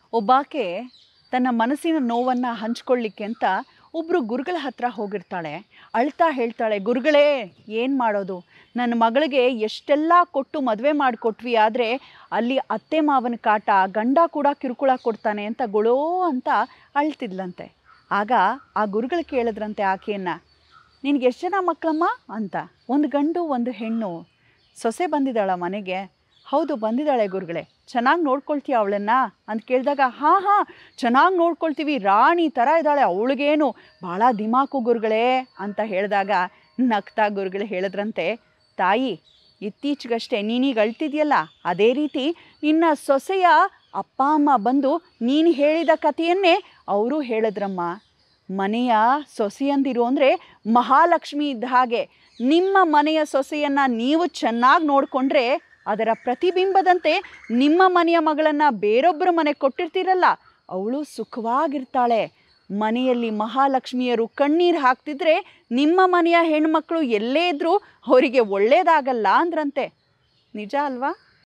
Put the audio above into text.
ಒಬ್ಬಾಕೆ ತನ್ನ ಮನಸ್ಸಿನ ನೋವನ್ನು ಹಂಚ್ಕೊಳ್ಳಿಕ್ಕೆ ಅಂತ ಒಬ್ಬರು ಗುರುಗಳ ಹತ್ರ ಹೋಗಿರ್ತಾಳೆ ಅಳ್ತಾ ಹೇಳ್ತಾಳೆ ಗುರುಗಳೇ ಏನು ಮಾಡೋದು ನನ್ನ ಮಗಳಿಗೆ ಎಷ್ಟೆಲ್ಲ ಕೊಟ್ಟು ಮದುವೆ ಮಾಡಿಕೊಟ್ವಿ ಆದರೆ ಅಲ್ಲಿ ಅತ್ತೆ ಮಾವನ ಕಾಟ ಗಂಡ ಕೂಡ ಕಿರುಕುಳ ಕೊಡ್ತಾನೆ ಅಂತ ಗೊಳೋ ಅಂತ ಅಳ್ತಿದ್ಲಂತೆ ಆಗ ಆ ಗುರುಗಳು ಕೇಳಿದ್ರಂತೆ ಆಕೆಯನ್ನು ನಿನಗೆ ಎಷ್ಟು ಜನ ಮಕ್ಕಳಮ್ಮ ಅಂತ ಒಂದು ಗಂಡು ಒಂದು ಹೆಣ್ಣು ಸೊಸೆ ಬಂದಿದ್ದಾಳ ಮನೆಗೆ ಹೌದು ಬಂದಿದ್ದಾಳೆ ಗುರುಗಳೇ ಚೆನ್ನಾಗಿ ನೋಡ್ಕೊಳ್ತೀಯ ಅವಳನ್ನ ಅಂತ ಕೇಳಿದಾಗ ಹಾಂ ಹಾಂ ಚೆನ್ನಾಗಿ ನೋಡ್ಕೊಳ್ತೀವಿ ರಾಣಿ ಥರ ಇದ್ದಾಳೆ ಅವಳಿಗೇನು ಭಾಳ ದಿಮಾಕು ಗುರುಗಳೇ ಅಂತ ಹೇಳಿದಾಗ ನಗ್ತಾ ಗುರುಗಳು ಹೇಳಿದ್ರಂತೆ ತಾಯಿ ಇತ್ತೀಚೆಗಷ್ಟೇ ನೀನೀಗ ಅಳ್ತಿದ್ಯಲ್ಲ ಅದೇ ರೀತಿ ನಿನ್ನ ಸೊಸೆಯ ಅಪ್ಪ ಅಮ್ಮ ಬಂದು ನೀನು ಹೇಳಿದ ಕಥೆಯನ್ನೇ ಅವರು ಹೇಳಿದ್ರಮ್ಮ ಮನೆಯ ಸೊಸೆಯಂದಿರು ಅಂದರೆ ಮಹಾಲಕ್ಷ್ಮಿ ಇದ್ದ ಹಾಗೆ ನಿಮ್ಮ ಮನೆಯ ಸೊಸೆಯನ್ನು ನೀವು ಚೆನ್ನಾಗಿ ನೋಡಿಕೊಂಡ್ರೆ ಅದರ ಪ್ರತಿಬಿಂಬದಂತೆ ನಿಮ್ಮ ಮನೆಯ ಮಗಳನ್ನು ಬೇರೊಬ್ಬರ ಮನೆಗೆ ಕೊಟ್ಟಿರ್ತೀರಲ್ಲ ಅವಳು ಸುಖವಾಗಿರ್ತಾಳೆ ಮನೆಯಲ್ಲಿ ಮಹಾಲಕ್ಷ್ಮಿಯರು ಕಣ್ಣೀರು ಹಾಕ್ತಿದ್ರೆ ನಿಮ್ಮ ಮನೆಯ ಹೆಣ್ಮಕ್ಳು ಎಲ್ಲೇ ಇದ್ದರೂ ಅವರಿಗೆ ಒಳ್ಳೇದಾಗಲ್ಲ ಅಂದ್ರಂತೆ ನಿಜ ಅಲ್ವಾ